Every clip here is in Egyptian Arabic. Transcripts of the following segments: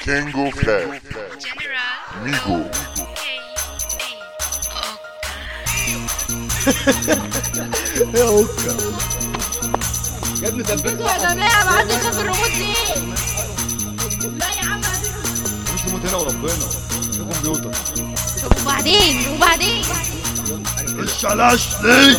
Kengo Flat General Migo K يا اوكا يا ابني ثبتوا يا جماعة ما حدش شاف الريموت ليه؟ لا يا عم مش موت هنا وربنا في كمبيوتر طب وبعدين وبعدين الشلاش ليه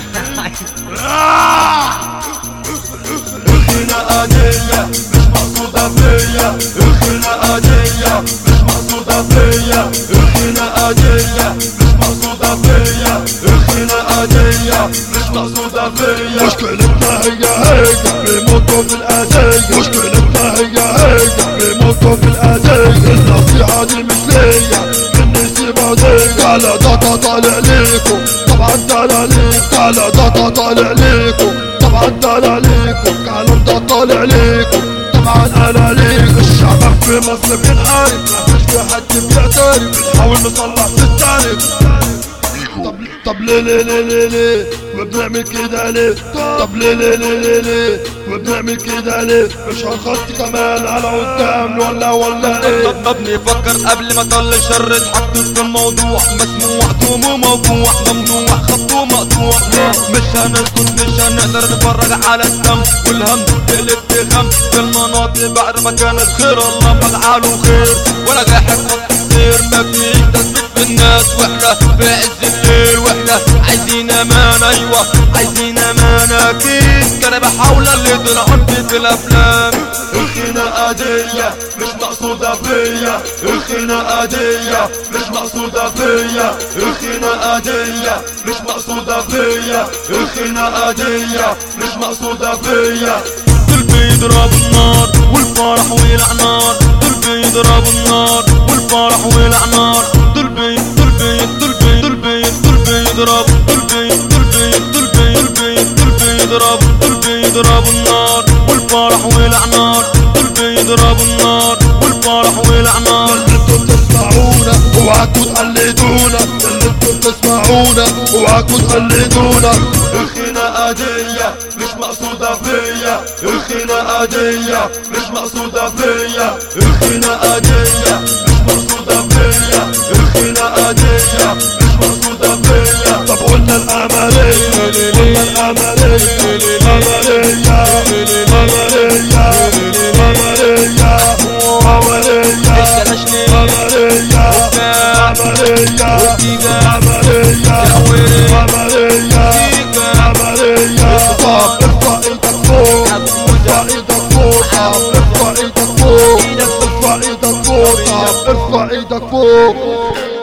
الخناقانية مش مقصودة فيا الخناقانية مش مقصودة فيا الخناقانية مش مقصودة فيا الخناقانية مش مقصودة فيا مشكلتنا هي هي بيموتوا في الأذية مشكلتنا هي هي بيموتوا في الأذية النصيحة دي مش ليا مني سيبها دي على داتا طالع ليكم طبعا طالع ليكم على داتا طالع ليكم طبعا طالع ليكم كلام ده طالع ليكم طبعا انا ليك الشعب في مصر بينحارب ما فيش في حد بيعترف بنحاول نصلح في التاريخ طب طب ليه ليه ليه ليه ليه وبنعمل كده ليه طب ليه ليه ليه ليه ليه وبنعمل كده ليه مش هنخط كمان على قدام ولا ولا ايه طب ابني فكر قبل ما طل شر اتحط في الموضوع مسموع توم موضوع ممنوع خط مقطوع مش هنسكت مش هنقدر نتفرج على الدم والهم تقلب بغم في المناطق بعد ما كانت خير الله فجعله خير ولا جاحد خير ما فيش تثبيت بالناس واحنا في عز الليل واحنا عايزين امان ايوه عايزين امان اكيد كان بحاول اللي طلعوا في الافلام الخناقة دي مش مقصودة فيا الخناقة دي مش مقصودة فيا الخناقة دي مش مقصودة فيا الخناقة دي مش مقصودة فيا دول بيضربوا النار والفرح ولع نار دول بيضربوا النار والفرح ولع نار دول بي دول بي دول بي دول بي دول بيضربوا دول بي دول بي دول بي دول بي دول بيضربوا دول بيضربوا النار والفرح ولع نار دول بيضربوا النار والفرح ولع نار اللي انتوا بتسمعونا اوعكوا تقلدونا اللي انتوا بتسمعونا اوعكوا تقلدونا الخناقة دي مش مقصودة فيا الخناقة دي مش مقصودة فيا الخناقة دي مش مقصودة فيا الخناقة دي مش مقصودة فيا طب قلنا الأملية قلنا الأملية أملية أملية أملية أملية الشلاش ليه عملية عملية عملية عملية عملية طب ارفع ايدك فوق ارفع ايدك فوق طب ارفع ايدك فوق ارفع ايدك فوق طب ارفع ايدك فوق